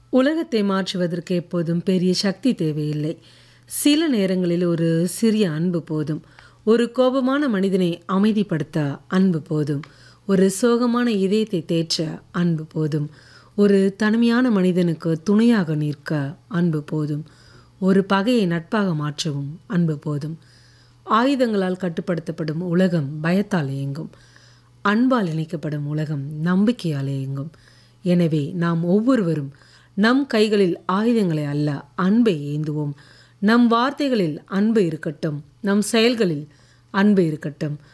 உலகத்தை மாற்றுவதற்கு எப்போதும் பெரிய சக்தி தேவையில்லை சில நேரங்களில் ஒரு சிறிய அன்பு போதும் ஒரு கோபமான மனிதனை அமைதிப்படுத்த அன்பு போதும் ஒரு சோகமான இதயத்தை தேற்ற அன்பு போதும் ஒரு தனிமையான மனிதனுக்கு துணையாக நிற்க அன்பு போதும் ஒரு பகையை நட்பாக மாற்றவும் அன்பு போதும் ஆயுதங்களால் கட்டுப்படுத்தப்படும் உலகம் பயத்தால் இயங்கும் அன்பால் இணைக்கப்படும் உலகம் நம்பிக்கையால் இயங்கும் எனவே நாம் ஒவ்வொருவரும் நம் கைகளில் ஆயுதங்களை அல்ல அன்பை ஏந்துவோம் நம் வார்த்தைகளில் அன்பு இருக்கட்டும் நம் செயல்களில் அன்பு இருக்கட்டும்